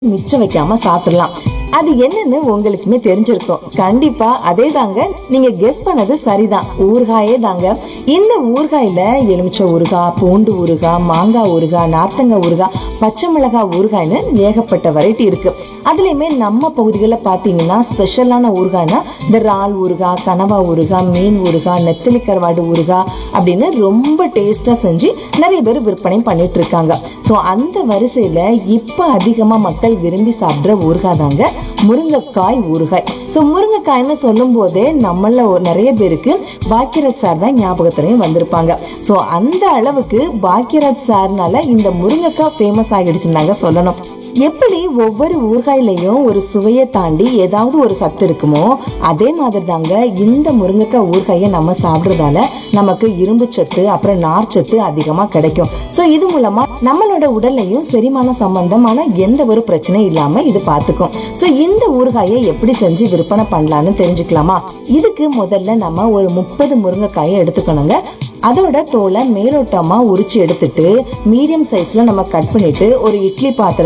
மிச்சம் வைக்காம சாப்பிடலாம் அது என்னன்னு உங்களுக்குமே தெரிஞ்சிருக்கும் கண்டிப்பா அதே தாங்க நீங்க கெஸ் பண்ணது சரிதான் ஊறுகாயே தாங்க இந்த ஊறுகாயில எலுமிச்சை ஊறுகாய் பூண்டு ஊறுகாய் மாங்காய் ஊறுகாய் நார்த்தங்காய் ஊறுகாய் பச்சை மிளகாய் ஊறுகாய்னு ஏகப்பட்ட வெரைட்டி இருக்கு அதுலயுமே நம்ம பகுதிகளில் பார்த்தீங்கன்னா ஸ்பெஷலான ஊறுகாய்னா இந்த இறால் ஊறுகாய் கனவா ஊறுகாய் மீன் ஊறுகாய் நெத்தலி கருவாடு ஊறுகாய் அப்படின்னு ரொம்ப டேஸ்டா செஞ்சு நிறைய பேர் விற்பனை பண்ணிட்டு இருக்காங்க ஸோ அந்த வரிசையில இப்போ அதிகமா மக்கள் விரும்பி சாப்பிட்ற ஊறுகாய் தாங்க முருங்கைக்காய் ஊறுகாய் ஸோ முருங்கைக்காய்னு சொல்லும் போதே நம்மள ஒரு நிறைய பேருக்கு பாக்கியராஜ் சார் தான் ஞாபகத்திலையும் வந்திருப்பாங்க ஸோ அந்த அளவுக்கு பாக்கியராஜ் சார்னால இந்த முருங்கைக்காய் ஃபேமஸ் ஆகிடுச்சுன்னு தாங்க சொல்லணும் எப்படி ஒவ்வொரு ஊறுகாயிலையும் ஒரு சுவையை தாண்டி ஏதாவது ஒரு சத்து இருக்குமோ அதே மாதிரி தாங்க இந்த முருங்கைக்காய் ஊறுகாயை நம்ம சாப்பிட்றதால நமக்கு இரும்பு சத்து அப்புறம் நார்ச்சத்து அதிகமாக கிடைக்கும் ஸோ இது மூலமா நம்மளோட உடல்லையும் செரிமான சம்பந்தமான எந்த ஒரு பிரச்சனையும் இல்லாம இது பார்த்துக்கும் ஸோ இந்த ஊறுகாயை எப்படி செஞ்சு விற்பனை பண்ணலாம்னு தெரிஞ்சுக்கலாமா இதுக்கு முதல்ல நம்ம ஒரு முப்பது முருங்கைக்காயை எடுத்துக்கணுங்க அதோட தோலை மேலோட்டமா உரிச்சு எடுத்துட்டு மீடியம் சைஸ்ல நம்ம கட் பண்ணிட்டு ஒரு இட்லி பாத்திரம்